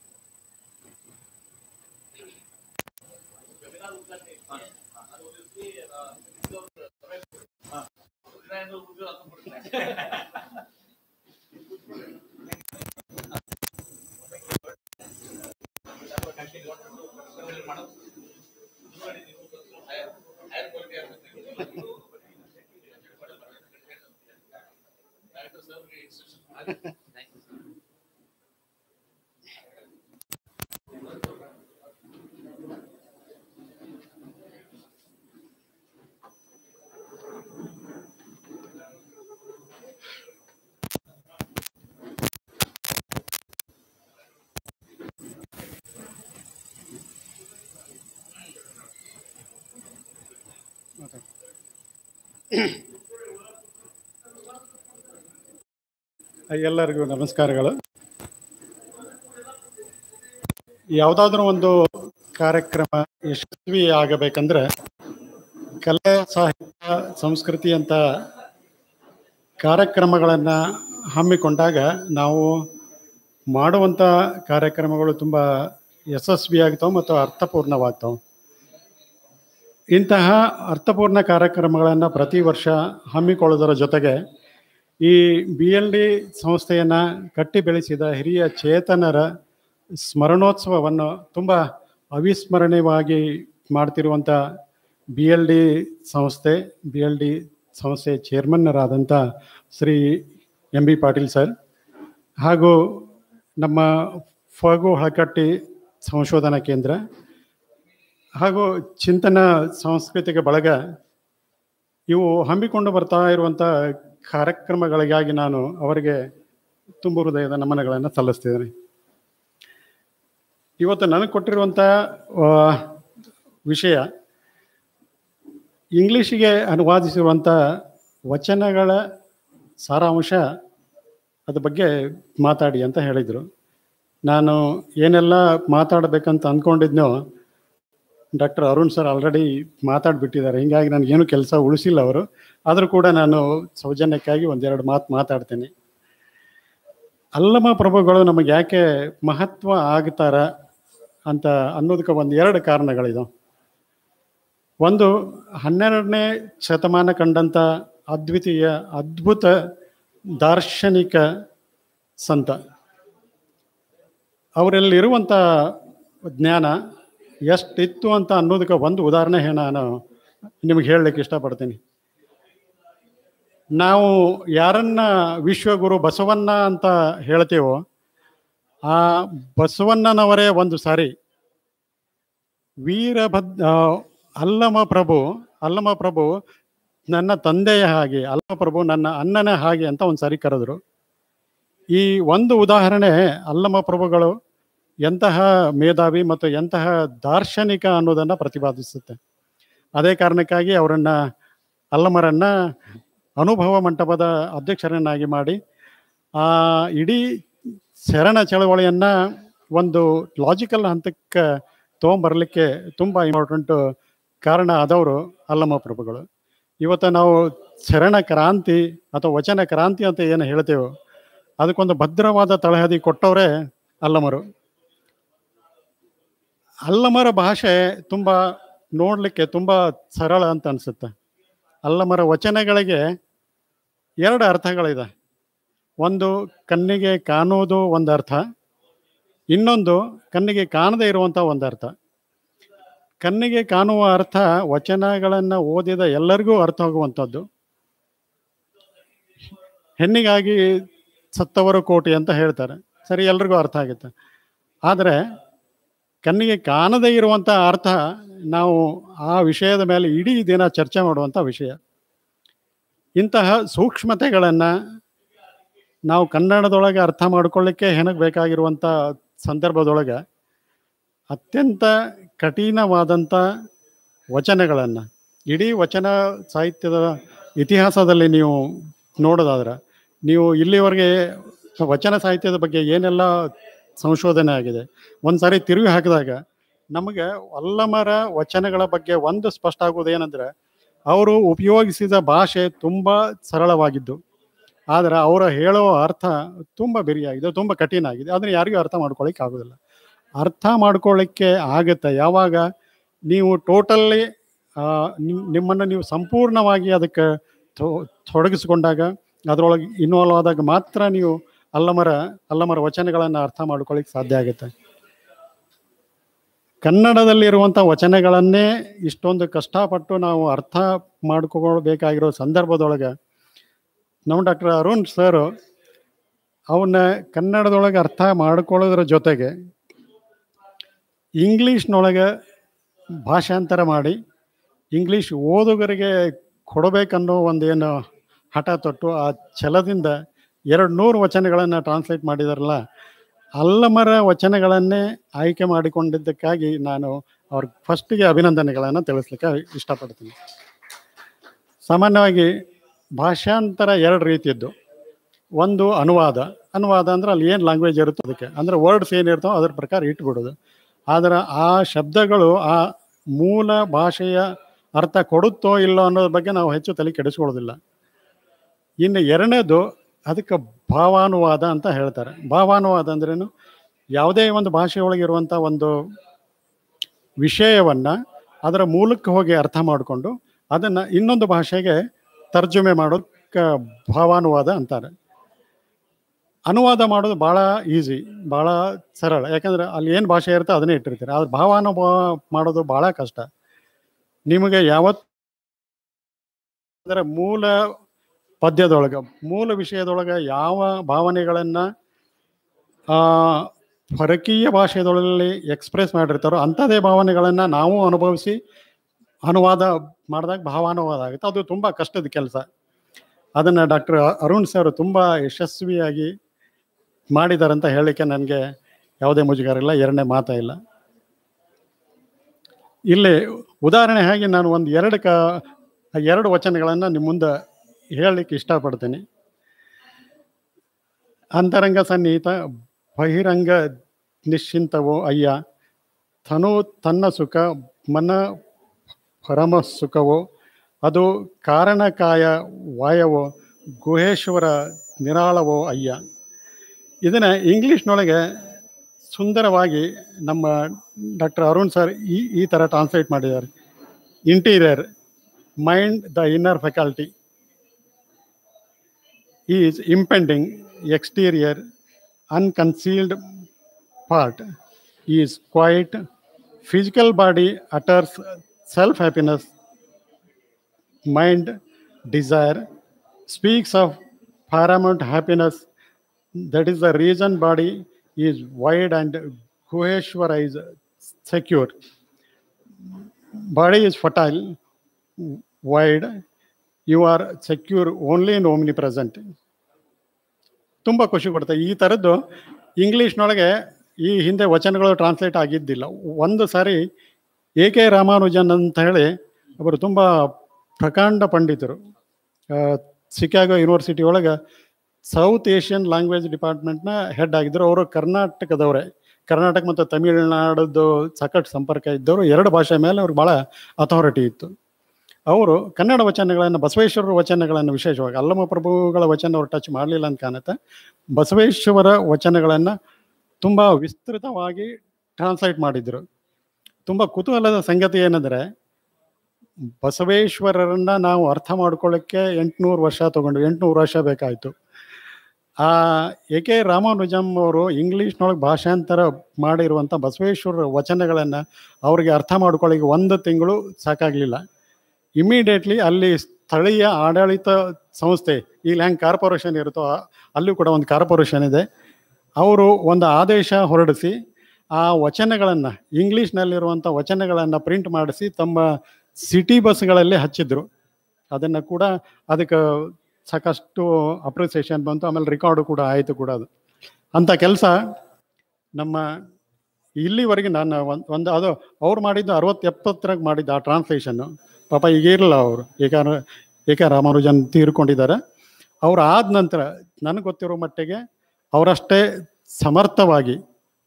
ಎಲ್ಲರಿಗೂ ನಮಸ್ಕಾರಗಳು ಯಾವುದಾದ್ರೂ ಒಂದು ಕಾರ್ಯಕ್ರಮ ಯಶಸ್ವಿ ಆಗಬೇಕಂದ್ರೆ ಕಲೆ ಸಾಹಿತ್ಯ ಸಂಸ್ಕೃತಿ ಅಂತ ಕಾರ್ಯಕ್ರಮಗಳನ್ನು ಹಮ್ಮಿಕೊಂಡಾಗ ನಾವು ಮಾಡುವಂಥ ಕಾರ್ಯಕ್ರಮಗಳು ತುಂಬ ಯಶಸ್ವಿಯಾಗ್ತಾವೆ ಮತ್ತು ಅರ್ಥಪೂರ್ಣವಾಗ್ತಾವೆ ಇಂತಹ ಅರ್ಥಪೂರ್ಣ ಕಾರ್ಯಕ್ರಮಗಳನ್ನು ಪ್ರತಿ ವರ್ಷ ಹಮ್ಮಿಕೊಳ್ಳೋದರ ಜೊತೆಗೆ ಈ ಬಿ ಎಲ್ ಡಿ ಸಂಸ್ಥೆಯನ್ನು ಕಟ್ಟಿ ಬೆಳೆಸಿದ ಹಿರಿಯ ಚೇತನರ ಸ್ಮರಣೋತ್ಸವವನ್ನು ತುಂಬ ಅವಿಸ್ಮರಣೀಯವಾಗಿ ಮಾಡ್ತಿರುವಂಥ ಬಿ ಎಲ್ ಡಿ ಸಂಸ್ಥೆ ಬಿ ಎಲ್ ಡಿ ಸಂಸ್ಥೆ ಚೇರ್ಮನ್ನರಾದಂಥ Shri M B Patil sir ಹಾಗೂ ನಮ್ಮ ಫಗು ಹಳಕಟ್ಟಿ ಸಂಶೋಧನಾ ಕೇಂದ್ರ ಹಾಗೂ ಚಿಂತನ ಸಾಂಸ್ಕೃತಿಕ ಬಳಗ ಇವು ಹಮ್ಮಿಕೊಂಡು ಬರ್ತಾ ಇರುವಂಥ ಕಾರ್ಯಕ್ರಮಗಳಿಗಾಗಿ ನಾನು ಅವರಿಗೆ ತುಂಬ ಹೃದಯದ ನಮನಗಳನ್ನು ಸಲ್ಲಿಸ್ತಿದ್ದೇನೆ ಇವತ್ತು ನನಗೆ ಕೊಟ್ಟಿರುವಂಥ ಆ, ವಿಷಯ ಇಂಗ್ಲೀಷಿಗೆ ಅನುವಾದಿಸಿರುವಂಥ ವಚನಗಳ ಸಾರಾಂಶ ಅದ್ರ ಬಗ್ಗೆ ಮಾತಾಡಿ ಅಂತ ಹೇಳಿದರು ನಾನು ಏನೆಲ್ಲ ಮಾತಾಡಬೇಕಂತ ಅಂದ್ಕೊಂಡಿದ್ನೋ ಡಾಕ್ಟರ್ ಅರುಣ್ ಸರ್ ಆಲ್ರೆಡಿ ಮಾತಾಡ್ಬಿಟ್ಟಿದ್ದಾರೆ ಹೀಗಾಗಿ ನನಗೇನು ಕೆಲಸ ಉಳಿಸಿಲ್ಲ ಅವರು ಆದರೂ ಕೂಡ ನಾನು ಸೌಜನ್ಯಕ್ಕಾಗಿ ಒಂದೆರಡು ಮಾತು ಮಾತಾಡ್ತೇನೆ ಅಲ್ಲಮ ಪ್ರಭುಗಳು ನಮಗೆ ಯಾಕೆ ಮಹತ್ವ ಆಗ್ತಾರ ಅಂತ ಅನ್ನೋದಕ್ಕೆ ಒಂದು ಎರಡು ಕಾರಣಗಳಿದಾವೆ ಒಂದು ಹನ್ನೆರಡನೇ ಶತಮಾನ ಕಂಡಂಥ ಅದ್ವಿತೀಯ ಅದ್ಭುತ ದಾರ್ಶನಿಕ ಸಂತ ಅವರಲ್ಲಿರುವಂಥ ಜ್ಞಾನ ಎಷ್ಟಿತ್ತು ಅಂತ ಅನ್ನೋದಕ್ಕೆ ಒಂದು ಉದಾಹರಣೆ ಹೇ ನಾನು ನಿಮಗೆ ಹೇಳಲಿಕ್ಕೆ ಇಷ್ಟಪಡ್ತೀನಿ ನಾವು ಯಾರನ್ನ ವಿಶ್ವಗುರು ಬಸವಣ್ಣ ಅಂತ ಹೇಳ್ತೀವೋ ಆ ಬಸವಣ್ಣನವರೇ ಒಂದು ಸಾರಿ ವೀರಭದ್ ಆ, ಅಲ್ಲಮ ಪ್ರಭು ಅಲ್ಲಮ ಪ್ರಭು ನನ್ನ ತಂದೆಯ ಹಾಗೆ ಅಲ್ಲಮ ಪ್ರಭು ನನ್ನ ಅಣ್ಣನ ಹಾಗೆ ಅಂತ ಒಂದು ಸಾರಿ ಕರೆದ್ರು ಈ ಒಂದು ಉದಾಹರಣೆ ಅಲ್ಲಮ ಪ್ರಭುಗಳು ಎಂತಹ ಮೇಧಾವಿ ಮತ್ತು ಎಂತಹ ದಾರ್ಶನಿಕ ಅನ್ನೋದನ್ನು ಪ್ರತಿಪಾದಿಸುತ್ತೆ ಅದೇ ಕಾರಣಕ್ಕಾಗಿ ಅವರನ್ನ ಅಲ್ಲಮರನ್ನ ಅನುಭವ ಮಂಟಪದ ಅಧ್ಯಕ್ಷರನ್ನಾಗಿ ಮಾಡಿ ಆ ಇಡೀ ಶರಣ ಚಳವಳಿಯನ್ನ ಒಂದು ಲಾಜಿಕಲ್ ಹಂತಕ್ಕೆ ತೊಗೊಂಬರ್ಲಿಕ್ಕೆ ತುಂಬ ಇಂಪಾರ್ಟೆಂಟು ಕಾರಣ ಆದವರು ಅಲ್ಲಮ ಪ್ರಭುಗಳು ಇವತ್ತು ನಾವು ಶರಣ ಕ್ರಾಂತಿ ಅಥವಾ ವಚನ ಕ್ರಾಂತಿ ಅಂತ ಏನು ಹೇಳ್ತೇವೋ ಅದಕ್ಕೊಂದು ಭದ್ರವಾದ ತಳಹದಿ ಕೊಟ್ಟವರೇ ಅಲ್ಲಮರು ಅಲ್ಲಮರ ಭಾಷೆ ತುಂಬ ನೋಡಲಿಕ್ಕೆ ತುಂಬ ಸರಳ ಅಂತ ಅನಿಸುತ್ತೆ ಅಲ್ಲಮರ ವಚನಗಳಿಗೆ ಎರಡು ಅರ್ಥಗಳಿದೆ ಒಂದು ಕಣ್ಣಿಗೆ ಕಾಣುವುದು ಒಂದು ಅರ್ಥ ಇನ್ನೊಂದು ಕಣ್ಣಿಗೆ ಕಾಣದೇ ಇರುವಂಥ ಒಂದು ಅರ್ಥ ಕಣ್ಣಿಗೆ ಕಾಣುವ ಅರ್ಥ ವಚನಗಳನ್ನು ಓದಿದ ಎಲ್ಲರಿಗೂ ಅರ್ಥ ಆಗುವಂಥದ್ದು ಹೆಣ್ಣಿಗಾಗಿ ಸತ್ತವರು ಕೋಟಿ ಅಂತ ಹೇಳ್ತಾರೆ ಸರಿ ಎಲ್ರಿಗೂ ಅರ್ಥ ಆಗುತ್ತೆ ಆದರೆ ಕಣ್ಣಿಗೆ ಕಾಣದೇ ಇರುವಂಥ ಅರ್ಥ ನಾವು ಆ ವಿಷಯದ ಮೇಲೆ ಇಡೀ ದಿನ ಚರ್ಚೆ ಮಾಡುವಂಥ ವಿಷಯ ಇಂತಹ ಸೂಕ್ಷ್ಮತೆಗಳನ್ನು ನಾವು ಕನ್ನಡದೊಳಗೆ ಅರ್ಥ ಮಾಡ್ಕೊಳ್ಳಿಕ್ಕೆ ಹೆನಗೆ ಬೇಕಾಗಿರುವಂಥ ಸಂದರ್ಭದೊಳಗೆ ಅತ್ಯಂತ ಕಠಿಣವಾದಂಥ ವಚನಗಳನ್ನು ಇಡೀ ವಚನ ಸಾಹಿತ್ಯದ ಇತಿಹಾಸದಲ್ಲಿ ನೀವು ನೋಡೋದಾದ್ರೆ ನೀವು ಇಲ್ಲಿವರೆಗೆ ವಚನ ಸಾಹಿತ್ಯದ ಬಗ್ಗೆ ಏನೆಲ್ಲ ಸಂಶೋಧನೆ ಆಗಿದೆ ಒಂದು ಸಾರಿ ತಿರುಗಿ ಹಾಕಿದಾಗ ನಮಗೆ ಅಲ್ಲಮರ ವಚನಗಳ ಬಗ್ಗೆ ಒಂದು ಸ್ಪಷ್ಟ ಆಗೋದು ಏನಂದ್ರೆ ಅವರು ಉಪಯೋಗಿಸಿದ ಭಾಷೆ ತುಂಬ ಸರಳವಾಗಿದ್ದು ಆದರೆ ಅವರ ಹೇಳೋ ಅರ್ಥ ತುಂಬ ಬಿರಿಯಾಗಿದೆ ತುಂಬ ಕಠಿಣ ಆಗಿದೆ ಅದನ್ನು ಯಾರಿಗೂ ಅರ್ಥ ಮಾಡ್ಕೊಳ್ಳಿಕ್ಕೆ ಆಗೋದಿಲ್ಲ ಅರ್ಥ ಮಾಡ್ಕೊಳ್ಳಿಕ್ಕೆ ಆಗುತ್ತೆ ಯಾವಾಗ ನೀವು ಟೋಟಲ್ಲಿ ನಿಮ್ಮನ್ನು ನೀವು ಸಂಪೂರ್ಣವಾಗಿ ಅದಕ್ಕೆ ತೊ- ತೊಡಗಿಸ್ಕೊಂಡಾಗ ಅದರೊಳಗೆ ಇನ್ವಾಲ್ವ್ ಆದಾಗ ಮಾತ್ರ ನೀವು ಅಲ್ಲಮರ ಅಲ್ಲಮರ ವಚನಗಳನ್ನು ಅರ್ಥ ಮಾಡ್ಕೊಳ್ಳಿಕ್ಕೆ ಸಾಧ್ಯ ಆಗುತ್ತೆ ಕನ್ನಡದಲ್ಲಿರುವಂಥ ವಚನಗಳನ್ನೇ ಇಷ್ಟೊಂದು ಕಷ್ಟಪಟ್ಟು ನಾವು ಅರ್ಥ ಮಾಡ್ಕೊಳ್ಬೇಕಾಗಿರೋ ಸಂದರ್ಭದೊಳಗೆ ನಮ್ಮ ಡಾಕ್ಟರ್ ಅರುಣ್ ಸರ್ ಅವನ್ನ ಕನ್ನಡದೊಳಗೆ ಅರ್ಥ ಮಾಡ್ಕೊಳ್ಳೋದ್ರ ಜೊತೆಗೆ ಇಂಗ್ಲೀಷ್ನೊಳಗೆ ಭಾಷಾಂತರ ಮಾಡಿ ಇಂಗ್ಲೀಷ್ ಓದುಗರಿಗೆ ಕೊಡಬೇಕನ್ನೋ ಒಂದೇನು ಹಠ ತೊಟ್ಟು ಆ ಛಲದಿಂದ ಎರಡು ನೂರು ವಚನಗಳನ್ನು ಟ್ರಾನ್ಸ್ಲೇಟ್ ಮಾಡಿದಾರಲ್ಲ ಅಲ್ಲಮರ ವಚನಗಳನ್ನೇ ಆಯ್ಕೆ ಮಾಡಿಕೊಂಡಿದ್ದಕ್ಕಾಗಿ ನಾನು ಅವ್ರಿಗೆ ಫಸ್ಟಿಗೆ ಅಭಿನಂದನೆಗಳನ್ನು ತಿಳಿಸ್ಲಿಕ್ಕೆ ಇಷ್ಟಪಡ್ತೀನಿ ಸಾಮಾನ್ಯವಾಗಿ ಭಾಷಾಂತರ ಎರಡು ರೀತಿಯದ್ದು ಒಂದು ಅನುವಾದ ಅನುವಾದ ಅಂದ್ರೆ ಅಲ್ಲಿ ಏನು ಲ್ಯಾಂಗ್ವೇಜ್ ಇರುತ್ತೋ ಅದಕ್ಕೆ ಅಂದರೆ ವರ್ಡ್ಸ್ ಏನಿರ್ತಾವೋ ಅದ್ರ ಪ್ರಕಾರ ಇಟ್ಬಿಡೋದು ಆದರೆ ಆ ಶಬ್ದಗಳು ಆ ಮೂಲ ಭಾಷೆಯ ಅರ್ಥ ಕೊಡುತ್ತೋ ಇಲ್ಲೋ ಅನ್ನೋದ್ರ ಬಗ್ಗೆ ನಾವು ಹೆಚ್ಚು ತಲೆ ಕೆಡಿಸ್ಕೊಳ್ಳೋದಿಲ್ಲ ಇನ್ನು ಎರಡನೇದು ಅದಕ್ಕೆ ಭಾವಾನುವಾದ ಅಂತ ಹೇಳ್ತಾರೆ ಭಾವಾನುವಾದ ಅಂದ್ರೇನು ಯಾವುದೇ ಒಂದು ಭಾಷೆಯೊಳಗಿರುವಂಥ ಒಂದು ವಿಷಯವನ್ನು ಅದರ ಮೂಲಕ್ಕೆ ಹೋಗಿ ಅರ್ಥ ಮಾಡಿಕೊಂಡು ಅದನ್ನು ಇನ್ನೊಂದು ಭಾಷೆಗೆ ತರ್ಜುಮೆ ಮಾಡೋದು ಭಾವಾನುವಾದ ಅಂತಾರೆ ಅನುವಾದ ಮಾಡೋದು ಭಾಳ ಈಸಿ ಭಾಳ ಸರಳ ಯಾಕಂದ್ರೆ ಅಲ್ಲಿ ಏನು ಭಾಷೆ ಇರುತ್ತೆ ಅದನ್ನೇ ಇಟ್ಟಿರ್ತೀರಿ ಆದ್ರೆ ಭಾವಾನುಭವ ಮಾಡೋದು ಭಾಳ ಕಷ್ಟ ನಿಮಗೆ ಯಾವತ್ತು ಅಂದರೆ ಮೂಲ ಪದ್ಯದೊಳಗೆ ಮೂಲ ವಿಷಯದೊಳಗೆ ಯಾವ ಭಾವನೆಗಳನ್ನು ಪರಕೀಯ ಭಾಷೆದೊಳಗೆ ಎಕ್ಸ್ಪ್ರೆಸ್ ಮಾಡಿರ್ತಾರೋ ಅಂಥದೇ ಭಾವನೆಗಳನ್ನು ನಾವು ಅನುಭವಿಸಿ ಅನುವಾದ ಮಾಡಿದಾಗ ಭಾವಾನುವಾದ ಆಗುತ್ತೆ ಅದು ತುಂಬ ಕಷ್ಟದ ಕೆಲಸ ಅದನ್ನು ಡಾಕ್ಟರ್ ಅರುಣ್ ಸರ್ ತುಂಬ ಯಶಸ್ವಿಯಾಗಿ ಮಾಡಿದ್ದಾರೆ ಅಂತ ಹೇಳಲಿಕ್ಕೆ ನನಗೆ ಯಾವುದೇ ಮುಜುಗರ ಇಲ್ಲ ಎರಡನೇ ಮಾತಾ ಇಲ್ಲ ಇಲ್ಲಿ ಉದಾಹರಣೆ ಹಾಗೆ ನಾನು ಒಂದು ಎರಡು ಕ ಎರಡು ವಚನಗಳನ್ನು ನಿಮ್ಮ ಮುಂದೆ ಹೇಳಲಿಕ್ಕೆ ಇಷ್ಟಪಡ್ತೀನಿ ಅಂತರಂಗ ಸನ್ನಿಹಿತ ಬಹಿರಂಗ ನಿಶ್ಚಿಂತವೋ ಅಯ್ಯ ತನು ತನ್ನ ಸುಖ ಮನ ಪರಮ ಸುಖವೋ ಅದು ಕಾರಣಕಾಯ ವಾಯವೋ ಗುಹೇಶ್ವರ ನಿರಾಳವೋ ಅಯ್ಯ ಇದನ್ನು ಇಂಗ್ಲೀಷ್ನೊಳಗೆ ಸುಂದರವಾಗಿ ನಮ್ಮ ಡಾಕ್ಟರ್ ಅರುಣ್ ಸರ್ ಈ ಈ ಥರ ಟ್ರಾನ್ಸ್ಲೇಟ್ ಮಾಡಿದ್ದಾರೆ interior mind the inner faculty is impending exterior unconcealed part is quiet. Physical body utters self happiness. Mind, desire, speaks of paramount happiness. That is the reason body is wide and Guheshwara is secure. Body is fertile, wide. You are secure only in omnipresent. ತುಂಬ ಖುಷಿ ಕೊಡುತ್ತೆ ಈ ಥರದ್ದು ಇಂಗ್ಲೀಷ್ನೊಳಗೆ ಈ ಹಿಂದೆ ವಚನಗಳು translate ಆಗಿದ್ದಿಲ್ಲ ಒಂದು ಸಾರಿ A K Ramanujan ಅಂತ ಹೇಳಿ ಅವರು ತುಂಬ ಪ್ರಕಾಂಡ ಪಂಡಿತರು ಸಿಕಾಗೋ ಯೂನಿವರ್ಸಿಟಿ ಒಳಗೆ ಸೌತ್ ಏಷ್ಯನ್ ಲ್ಯಾಂಗ್ವೇಜ್ ಡಿಪಾರ್ಟ್ಮೆಂಟ್ನ ಹೆಡ್ ಆಗಿದ್ದರು ಅವರು ಕರ್ನಾಟಕದವರೇ ಕರ್ನಾಟಕ ಮತ್ತು ತಮಿಳುನಾಡದ್ದು ಸಾಕಷ್ಟು ಸಂಪರ್ಕ ಇದ್ದವರು ಎರಡು ಭಾಷೆ ಮೇಲೆ ಅವ್ರಿಗೆ ಭಾಳ ಅಥಾರಿಟಿ ಇತ್ತು ಅವರು ಕನ್ನಡ ವಚನಗಳನ್ನು ಬಸವೇಶ್ವರರ ವಚನಗಳನ್ನು ವಿಶೇಷವಾಗಿ ಅಲ್ಲಮ ಪ್ರಭುಗಳ ವಚನ ಅವರು ಟಚ್ ಮಾಡಲಿಲ್ಲ ಅಂತ ಕಾಣುತ್ತೆ ಬಸವೇಶ್ವರ ವಚನಗಳನ್ನು ತುಂಬ ವಿಸ್ತೃತವಾಗಿ ಟ್ರಾನ್ಸ್ಲೇಟ್ ಮಾಡಿದ್ರು ತುಂಬ ಕುತೂಹಲದ ಸಂಗತಿ ಏನಂದರೆ ಬಸವೇಶ್ವರರನ್ನ ನಾವು ಅರ್ಥ ಮಾಡ್ಕೊಳ್ಳೋಕ್ಕೆ ಎಂಟುನೂರು ವರ್ಷ ತಗೊಂಡು ಎಂಟುನೂರು ವರ್ಷ ಬೇಕಾಯಿತು ಆ ಎ ಕೆ ರಾಮಾನುಜಂ ಅವರು ಇಂಗ್ಲೀಷ್ನೊಳಗೆ ಭಾಷಾಂತರ ಮಾಡಿರುವಂಥ ಬಸವೇಶ್ವರರ ವಚನಗಳನ್ನು ಅವ್ರಿಗೆ ಅರ್ಥ ಮಾಡ್ಕೊಳ್ಳಿಕ್ಕೆ ಒಂದು ತಿಂಗಳು ಸಾಕಾಗಲಿಲ್ಲ ಇಮಿಡಿಯೇಟ್ಲಿ ಅಲ್ಲಿ ಸ್ಥಳೀಯ ಆಡಳಿತ ಸಂಸ್ಥೆ ಇಲ್ಲಿ ಹೆಂಗೆ ಕಾರ್ಪೊರೇಷನ್ ಇರುತ್ತೋ ಅಲ್ಲೂ ಕೂಡ ಒಂದು ಕಾರ್ಪೊರೇಷನ್ ಇದೆ ಅವರು ಒಂದು ಆದೇಶ ಹೊರಡಿಸಿ ಆ ವಚನಗಳನ್ನು ಇಂಗ್ಲೀಷ್ನಲ್ಲಿರುವಂಥ ವಚನಗಳನ್ನು ಪ್ರಿಂಟ್ ಮಾಡಿಸಿ ತಮ್ಮ ಸಿಟಿ ಬಸ್ಗಳಲ್ಲಿ ಹಚ್ಚಿದ್ರು ಅದನ್ನು ಕೂಡ ಅದಕ್ಕೆ ಸಾಕಷ್ಟು ಅಪ್ರಿಸಿಯೇಷನ್ ಬಂತು ಆಮೇಲೆ ರೆಕಾರ್ಡು ಕೂಡ ಆಯಿತು ಕೂಡ ಅದು ಅಂಥ ಕೆಲಸ ನಮ್ಮ ಇಲ್ಲಿವರೆಗೆ ನಾನು ಒಂದು ಒಂದು ಅದು ಅವ್ರು ಮಾಡಿದ್ದು ಅರವತ್ತು ಎಪ್ಪತ್ತರಾಗ ಮಾಡಿದ್ದು ಆ ಟ್ರಾನ್ಸ್ಲೇಷನ್ನು ಪಾಪ ಈಗ ಇರಲ್ಲ ಅವರು ಏಕ ಏಕ ರಾಮಾನುಜನ್ ತೀರ್ಕೊಂಡಿದ್ದಾರೆ ಅವ್ರು ಆದ ನಂತರ ನನಗೆ ಗೊತ್ತಿರೋ ಮಟ್ಟಿಗೆ ಅವರಷ್ಟೇ ಸಮರ್ಥವಾಗಿ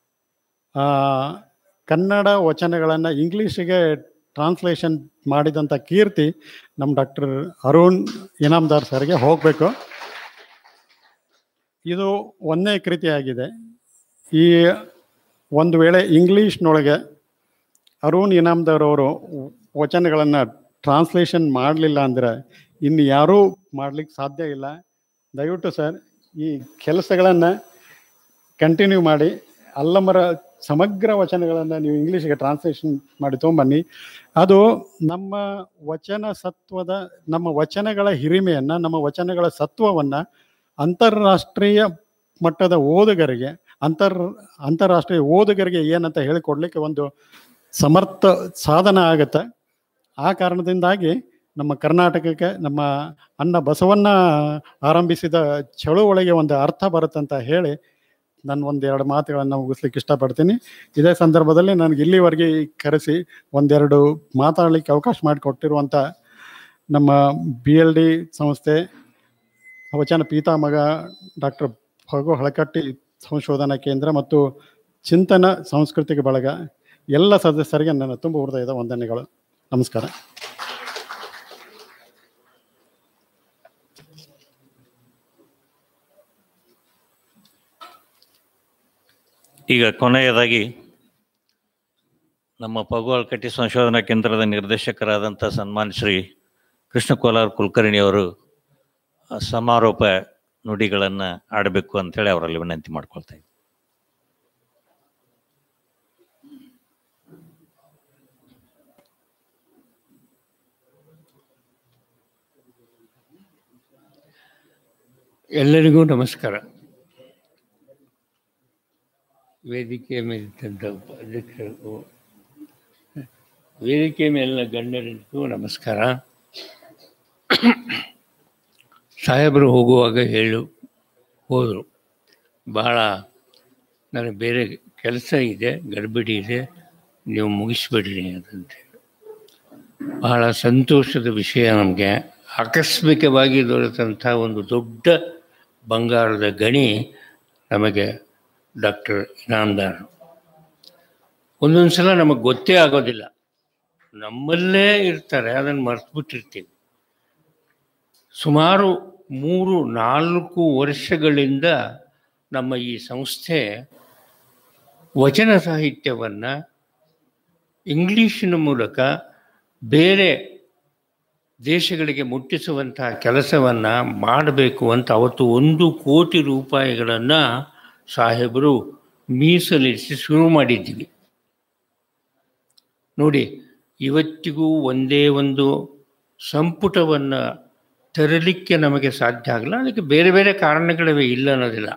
ಕನ್ನಡ ವಚನಗಳನ್ನು ಇಂಗ್ಲೀಷಿಗೆ ಟ್ರಾನ್ಸ್ಲೇಷನ್ ಮಾಡಿದಂಥ ಕೀರ್ತಿ ನಮ್ಮ ಡಾಕ್ಟರ್ ಅರುಣ್ ಇನಾಮ್ದಾರ್ ಸರ್ಗೆ ಹೋಗಬೇಕು ಇದು ಒಂದೇ ಕೃತಿಯಾಗಿದೆ ಈ ಒಂದು ವೇಳೆ ಇಂಗ್ಲೀಷ್ನೊಳಗೆ ಅರುಣ್ ಇನಾಮ್ದಾರ್ ಅವರು ವಚನಗಳನ್ನು ಟ್ರಾನ್ಸ್ಲೇಷನ್ ಮಾಡಲಿಲ್ಲ ಅಂದರೆ ಇನ್ನು ಯಾರೂ ಮಾಡ್ಲಿಕ್ಕೆ ಸಾಧ್ಯ ಇಲ್ಲ ದಯವಿಟ್ಟು ಸರ್ ಈ ಕೆಲಸಗಳನ್ನು ಕಂಟಿನ್ಯೂ ಮಾಡಿ ಅಲ್ಲಮರ ಸಮಗ್ರ ವಚನಗಳನ್ನು ನೀವು ಇಂಗ್ಲೀಷ್ಗೆ ಟ್ರಾನ್ಸ್ಲೇಷನ್ ಮಾಡಿ ತೊಗೊಂಬನ್ನಿ ಅದು ನಮ್ಮ ವಚನ ಸತ್ವದ ನಮ್ಮ ವಚನಗಳ ಹಿರಿಮೆಯನ್ನು ನಮ್ಮ ವಚನಗಳ ಸತ್ವವನ್ನು ಅಂತಾರಾಷ್ಟ್ರೀಯ ಮಟ್ಟದ ಓದುಗರಿಗೆ ಅಂತರ್ ಅಂತಾರಾಷ್ಟ್ರೀಯ ಓದುಗರಿಗೆ ಏನಂತ ಹೇಳಿಕೊಡ್ಲಿಕ್ಕೆ ಒಂದು ಸಮರ್ಥ ಸಾಧನ ಆಗುತ್ತೆ ಆ ಕಾರಣದಿಂದಾಗಿ ನಮ್ಮ ಕರ್ನಾಟಕಕ್ಕೆ ನಮ್ಮ ಅನ್ನ ಬಸವನ್ನ ಆರಂಭಿಸಿದ ಚಳುವಳಿಗೆ ಒಂದು ಅರ್ಥ ಬರುತ್ತಂತ ಹೇಳಿ ನಾನು ಒಂದೆರಡು ಮಾತುಗಳನ್ನು ಮುಗಿಸ್ಲಿಕ್ಕೆ ಇಷ್ಟಪಡ್ತೀನಿ ಇದೇ ಸಂದರ್ಭದಲ್ಲಿ ನನಗೆ ಇಲ್ಲಿವರೆಗೆ ಕರೆಸಿ ಒಂದೆರಡು ಮಾತಾಡಲಿಕ್ಕೆ ಅವಕಾಶ ಮಾಡಿಕೊಟ್ಟಿರುವಂಥ ನಮ್ಮ ಬಿ ಎಲ್ ಡಿ ಸಂಸ್ಥೆ ವಚನ ಪೀತಾಮಗ ಡಾಕ್ಟರ್ ಭಗು ಹಳಕಟ್ಟಿ ಸಂಶೋಧನಾ ಕೇಂದ್ರ ಮತ್ತು ಚಿಂತನ ಸಾಂಸ್ಕೃತಿಕ ಬಳಗ ಎಲ್ಲ ಸದಸ್ಯರಿಗೆ ನನ್ನ ತುಂಬ ಹೃದಯದ ವಂದನೆಗಳು ನಮಸ್ಕಾರ ಈಗ ಕೊನೆಯದಾಗಿ ನಮ್ಮ ಪಗುವಲ್ಕಟ್ಟಿ ಸಂಶೋಧನಾ ಕೇಂದ್ರದ ನಿರ್ದೇಶಕರಾದಂಥ ಸನ್ಮಾನ್ ಶ್ರೀ ಕೃಷ್ಣ ಕೋಲಾರ್ ಕುಲಕರ್ಣಿ ಅವರು ಸಮಾರೋಪ ನುಡಿಗಳನ್ನು ಆಡಬೇಕು ಅಂತೇಳಿ ಅವರಲ್ಲಿ ವಿನಂತಿ ಮಾಡ್ಕೊಳ್ತಾ ಇದ್ದೀನಿ ಎಲ್ಲರಿಗೂ ನಮಸ್ಕಾರ ವೇದಿಕೆಯ ಮೇಲಿದ್ದಂಥ ಅಧ್ಯಕ್ಷರಿಗೂ ವೇದಿಕೆ ಮೇಲಿನ ಗಣ್ಯರಿಗೂ ನಮಸ್ಕಾರ ಸಾಹೇಬರು ಹೋಗುವಾಗ ಹೇಳು ಹೋದರು ಬಹಳ ನನಗೆ ಬೇರೆ ಕೆಲಸ ಇದೆ ಗಡ್ಬಿಡಿ ಇದೆ ನೀವು ಮುಗಿಸ್ಬಿಡ್ರಿ ಅಂತಂತೇಳಿ ಬಹಳ ಸಂತೋಷದ ವಿಷಯ ನಮಗೆ ಆಕಸ್ಮಿಕವಾಗಿ ದೊರೆತಂಥ ಒಂದು ದೊಡ್ಡ ಬಂಗಾರದ ಗಣಿ ನಮಗೆ ಡಾಕ್ಟರ್ ಇನಾಮ್ದಾರ್ ಒಂದೊಂದು ಸಲ ನಮಗೆ ಗೊತ್ತೇ ಆಗೋದಿಲ್ಲ ನಮ್ಮಲ್ಲೇ ಇರ್ತಾರೆ ಅದನ್ನು ಮರೆತುಬಿಟ್ಟಿರ್ತೀವಿ ಸುಮಾರು ಮೂರು ನಾಲ್ಕು ವರ್ಷಗಳಿಂದ ನಮ್ಮ ಈ ಸಂಸ್ಥೆ ವಚನ ಸಾಹಿತ್ಯವನ್ನು ಇಂಗ್ಲೀಷಿನ ಮೂಲಕ ಬೇರೆ ದೇಶಗಳಿಗೆ ಮುಟ್ಟಿಸುವಂತಹ ಕೆಲಸವನ್ನು ಮಾಡಬೇಕು ಅಂತ ಅವತ್ತು ಒಂದು ಕೋಟಿ ರೂಪಾಯಿಗಳನ್ನು ಸಾಹೇಬರು ಮೀಸಲಿರಿಸಿ ಶುರು ಮಾಡಿದ್ದೀವಿ ನೋಡಿ ಇವತ್ತಿಗೂ ಒಂದೇ ಒಂದು ಸಂಪುಟವನ್ನು ತರಲಿಕ್ಕೆ ನಮಗೆ ಸಾಧ್ಯ ಆಗಲ್ಲ ಅದಕ್ಕೆ ಬೇರೆ ಬೇರೆ ಕಾರಣಗಳಿವೆ ಇಲ್ಲ ಅನ್ನೋದಿಲ್ಲ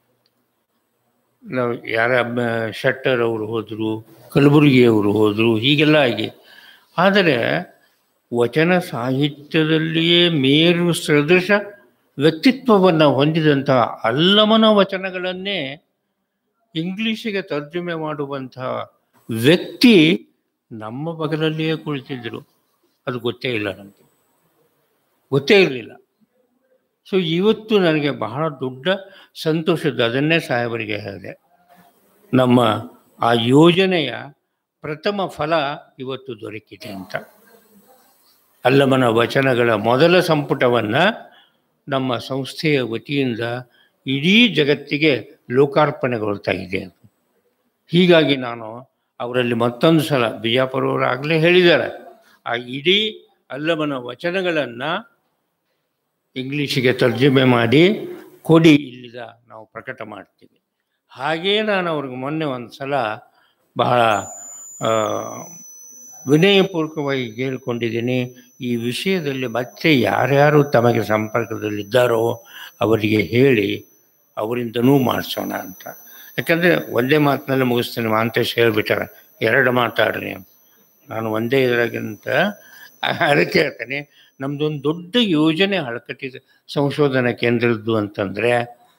ನಾವು ಯಾರ ಮ- ಶೆಟ್ಟರ್ ಅವರು ಹೋದರು ಕಲಬುರಗಿಯವರು ಹೋದರು ಹೀಗೆಲ್ಲ ಆಗಿ ಆದರೆ ವಚನ ಸಾಹಿತ್ಯದಲ್ಲಿಯೇ ಮೇರು ಸದೃಶ ವ್ಯಕ್ತಿತ್ವವನ್ನು ಹೊಂದಿದಂತಹ ಅಲ್ಲಮನ ವಚನಗಳನ್ನೇ ಇಂಗ್ಲಿಷಿಗೆ ತರ್ಜುಮೆ ಮಾಡುವಂತಹ ವ್ಯಕ್ತಿ ನಮ್ಮ ಬಗಲಲ್ಲಿಯೇ ಕುಳಿತಿದ್ದರು ಅದು ಗೊತ್ತೇ ಇಲ್ಲ ನನಗೆ ಗೊತ್ತೇ ಇರಲಿಲ್ಲ ಸೊ ಇವತ್ತು ನನಗೆ ಬಹಳ ದೊಡ್ಡ ಸಂತೋಷದ ಅದನ್ನೇ ಸಾಹೇಬರಿಗೆ ಹೇಳಿದೆ ನಮ್ಮ ಆ ಯೋಜನೆಯ ಪ್ರಥಮ ಫಲ ಇವತ್ತು ದೊರಕಿದೆ ಅಂತ ಅಲ್ಲಮನ ವಚನಗಳ ಮೊದಲ ಸಂಪುಟವನ್ನು ನಮ್ಮ ಸಂಸ್ಥೆಯ ವತಿಯಿಂದ ಇಡೀ ಜಗತ್ತಿಗೆ ಲೋಕಾರ್ಪಣೆಗೊಳ್ತಾ ಇದೆ ಹೀಗಾಗಿ ನಾನು ಅವರಲ್ಲಿ ಮತ್ತೊಂದು ಸಲ ಬಿಜಾಪುರವರು ಆಗಲೇ ಹೇಳಿದ್ದಾರೆ ಆ ಇಡೀ ಅಲ್ಲಮನ ವಚನಗಳನ್ನು ಇಂಗ್ಲೀಷಿಗೆ ತರ್ಜುಮೆ ಮಾಡಿ ಕೊಡಿ ಇಲ್ಲಿದ ನಾವು ಪ್ರಕಟ ಮಾಡ್ತೀವಿ ಹಾಗೇ ನಾನು ಅವ್ರಿಗೆ ಮೊನ್ನೆ ಒಂದು ಸಲ ಬಹಳ ಆ, ವಿನಯಪೂರ್ವಕವಾಗಿ ಕೇಳಿಕೊಂಡಿದ್ದೀನಿ ಈ ವಿಷಯದಲ್ಲಿ ಮತ್ತೆ ಯಾರ್ಯಾರು ತಮಗೆ ಸಂಪರ್ಕದಲ್ಲಿದ್ದಾರೋ ಅವರಿಗೆ ಹೇಳಿ ಅವರಿಂದನೂ ಮಾಡಿಸೋಣ ಅಂತ ಯಾಕಂದರೆ ಒಂದೇ ಮಾತಿನಲ್ಲಿ ಮುಗಿಸ್ತೀನಿ ಮಾಂತೇಶ್ ಹೇಳಿಬಿಟ್ಟಾರೆ ಎರಡು ಮಾತಾಡ್ರಿ ನಾನು ಒಂದೇ ಇದರಾಗಿಂತ ಅದಕ್ಕೆ ಹೇಳ್ತೇನೆ ನಮ್ದೊಂದು ದೊಡ್ಡ ಯೋಜನೆ ಹಳಕಟ್ಟಿ ಸಂಶೋಧನಾ ಕೇಂದ್ರದ್ದು ಅಂತಂದರೆ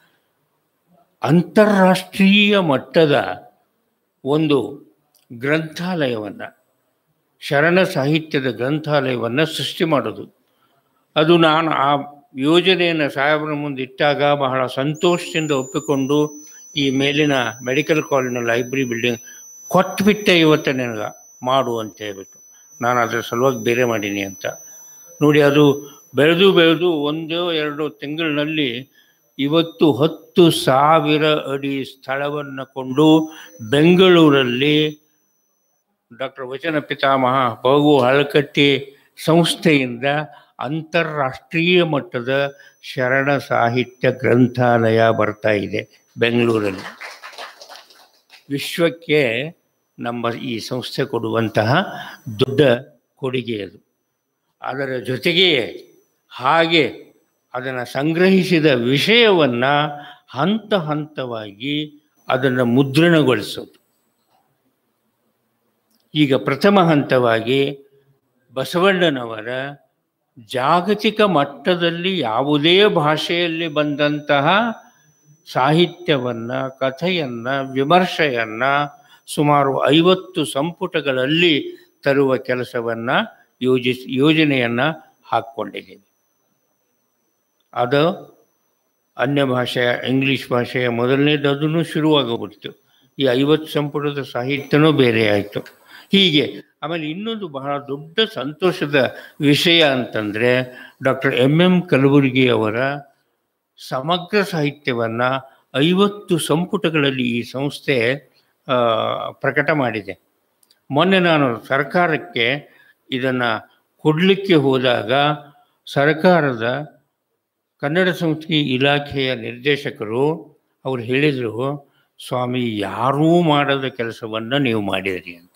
ಅಂತಾರಾಷ್ಟ್ರೀಯ ಮಟ್ಟದ ಒಂದು ಗ್ರಂಥಾಲಯವನ್ನು ಶರಣ ಸಾಹಿತ್ಯದ ಗ್ರಂಥಾಲಯವನ್ನು ಸೃಷ್ಟಿ ಮಾಡೋದು ಅದು ನಾನು ಆ ಯೋಜನೆಯನ್ನು ಸಾಹೇಬರ ಮುಂದೆ ಇಟ್ಟಾಗ ಬಹಳ ಸಂತೋಷದಿಂದ ಒಪ್ಪಿಕೊಂಡು ಈ ಮೇಲಿನ ಮೆಡಿಕಲ್ ಕಾಲೇಜಿನ ಲೈಬ್ರರಿ ಬಿಲ್ಡಿಂಗ್ ಕೊಟ್ಬಿಟ್ಟೆ ಇವತ್ತು ನನಗೆ ಮಾಡು ಅಂತ ಹೇಳ್ಬಿಟ್ಟು ನಾನು ಅದರ ಸಲುವಾಗಿ ಬೇರೆ ಮಾಡೀನಿ ಅಂತ ನೋಡಿ ಅದು ಬೆಳೆದು ಬೆಳೆದು ಒಂದು ಎರಡು ತಿಂಗಳಿನಲ್ಲಿ ಇವತ್ತು ಹತ್ತು ಸಾವಿರ ಅಡಿ ಸ್ಥಳವನ್ನು ಕೊಂಡು ಬೆಂಗಳೂರಲ್ಲಿ ಡಾಕ್ಟರ್ ವಚನ ಪಿತಾಮಹ ಬಗು ಹಳಕಟ್ಟಿ ಸಂಸ್ಥೆಯಿಂದ ಅಂತಾರಾಷ್ಟ್ರೀಯ ಮಟ್ಟದ ಶರಣ ಸಾಹಿತ್ಯ ಗ್ರಂಥಾಲಯ ಬರ್ತಾ ಇದೆ ಬೆಂಗಳೂರಲ್ಲಿ ವಿಶ್ವಕ್ಕೆ ನಮ್ಮ ಈ ಸಂಸ್ಥೆ ಕೊಡುವಂತಹ ದೊಡ್ಡ ಕೊಡುಗೆ ಅದು ಅದರ ಜೊತೆಗೆಯೇ ಹಾಗೆ ಅದನ್ನು ಸಂಗ್ರಹಿಸಿದ ವಿಷಯವನ್ನು ಹಂತ ಹಂತವಾಗಿ ಅದನ್ನು ಮುದ್ರಣಗೊಳಿಸೋದು ಈಗ ಪ್ರಥಮ ಹಂತವಾಗಿ ಬಸವಣ್ಣನವರ ಜಾಗತಿಕ ಮಟ್ಟದಲ್ಲಿ ಯಾವುದೇ ಭಾಷೆಯಲ್ಲಿ ಬಂದಂತಹ ಸಾಹಿತ್ಯವನ್ನು ಕಥೆಯನ್ನು ವಿಮರ್ಶೆಯನ್ನು ಸುಮಾರು ಐವತ್ತು ಸಂಪುಟಗಳಲ್ಲಿ ತರುವ ಕೆಲಸವನ್ನು ಯೋಜಿಸಿ ಯೋಜನೆಯನ್ನು ಹಾಕ್ಕೊಂಡಿದ್ದೀವಿ ಅದು ಅನ್ಯ ಭಾಷೆಯ ಇಂಗ್ಲೀಷ್ ಭಾಷೆಯ ಮೊದಲನೇದು ಅದನ್ನು ಶುರುವಾಗೋಗ್ಬಿಡ್ತು ಈ ಐವತ್ತು ಸಂಪುಟದ ಸಾಹಿತ್ಯನೂ ಬೇರೆ ಆಯಿತು ಹೀಗೆ ಆಮೇಲೆ ಇನ್ನೊಂದು ಬಹಳ ದೊಡ್ಡ ಸಂತೋಷದ ವಿಷಯ ಅಂತಂದರೆ ಡಾಕ್ಟರ್ ಎಮ್ ಎಂ ಕಲಬುರ್ಗಿ ಅವರ ಸಮಗ್ರ ಸಾಹಿತ್ಯವನ್ನು ಐವತ್ತು ಸಂಪುಟಗಳಲ್ಲಿ ಈ ಸಂಸ್ಥೆ ಆ, ಪ್ರಕಟ ಮಾಡಿದೆ ಮೊನ್ನೆ ನಾನು ಸರ್ಕಾರಕ್ಕೆ ಇದನ್ನು ಕೊಡಲಿಕ್ಕೆ ಹೋದಾಗ ಸರ್ಕಾರದ ಕನ್ನಡ ಸಂಸ್ಕೃತಿ ಇಲಾಖೆಯ ನಿರ್ದೇಶಕರು ಅವ್ರು ಹೇಳಿದರು ಸ್ವಾಮಿ ಯಾರೂ ಮಾಡದ ಕೆಲಸವನ್ನು ನೀವು ಮಾಡಿದ್ರಿ ಅಂತ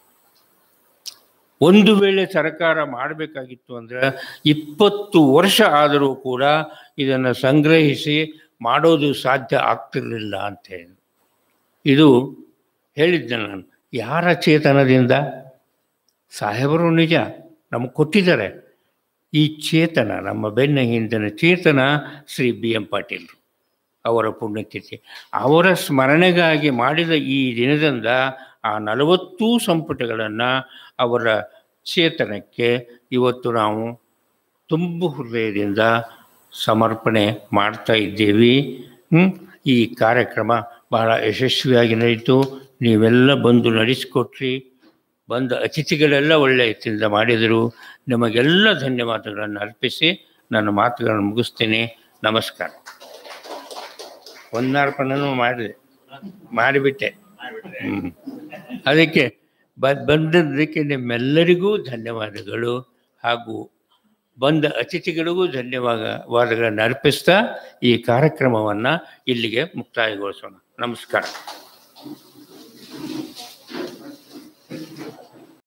ಒಂದು ವೇಳೆ ಸರ್ಕಾರ ಮಾಡಬೇಕಾಗಿತ್ತು ಅಂದರೆ ಇಪ್ಪತ್ತು ವರ್ಷ ಆದರೂ ಕೂಡ ಇದನ್ನು ಸಂಗ್ರಹಿಸಿ ಮಾಡೋದು ಸಾಧ್ಯ ಆಗ್ತಿರಲಿಲ್ಲ ಅಂತ ಹೇಳಿ ಇದು ಹೇಳಿದ್ದೆ ನಾನು ಯಾರ ಚೇತನದಿಂದ ಸಾಹೇಬರು ನಿಜ ನಮಗೆ ಕೊಟ್ಟಿದ್ದಾರೆ ಈ ಚೇತನ ನಮ್ಮ ಬೆನ್ನ ಹಿಂದಿನ ಚೇತನ ಶ್ರೀ ಬಿ ಎಂ ಪಾಟೀಲ್ರು ಅವರ ಪುಣ್ಯತಿಥಿ ಅವರ ಸ್ಮರಣೆಗಾಗಿ ಮಾಡಿದ ಈ ದಿನದಿಂದ ಆ ನಲವತ್ತೂ ಸಂಪುಟಗಳನ್ನು ಅವರ ಚೇತನಕ್ಕೆ ಇವತ್ತು ನಾವು ತುಂಬು ಹೃದಯದಿಂದ ಸಮರ್ಪಣೆ ಮಾಡ್ತಾ ಇದ್ದೀವಿ ಹ್ಮ್? ಈ ಕಾರ್ಯಕ್ರಮ ಬಹಳ ಯಶಸ್ವಿಯಾಗಿ ನಡೀತು ನೀವೆಲ್ಲ ಬಂದು ನಡೆಸಿಕೊಟ್ರಿ ಬಂದ ಅತಿಥಿಗಳೆಲ್ಲ ಒಳ್ಳೆಯ ರೀತಿಯಿಂದ ಮಾಡಿದರು ನಿಮಗೆಲ್ಲ ಧನ್ಯವಾದಗಳನ್ನು ಅರ್ಪಿಸಿ ನನ್ನ ಮಾತುಗಳನ್ನು ಮುಗಿಸ್ತೀನಿ ನಮಸ್ಕಾರ ಒಂದಾರ್ಪಣನೂ ಮಾಡಿದೆ ಮಾಡಿಬಿಟ್ಟೆ ಹ್ಮ್. ಅದಕ್ಕೆ ಬ ಬಂದದ್ದಕ್ಕೆ ನಿಮ್ಮೆಲ್ಲರಿಗೂ ಧನ್ಯವಾದಗಳು ಹಾಗೂ ಬಂದ ಅತಿಥಿಗಳಿಗೂ ಧನ್ಯವಾದ ವಾದಗಳನ್ನು ಅರ್ಪಿಸ್ತಾ ಈ ಕಾರ್ಯಕ್ರಮವನ್ನು ಇಲ್ಲಿಗೆ ಮುಕ್ತಾಯಗೊಳಿಸೋಣ ನಮಸ್ಕಾರ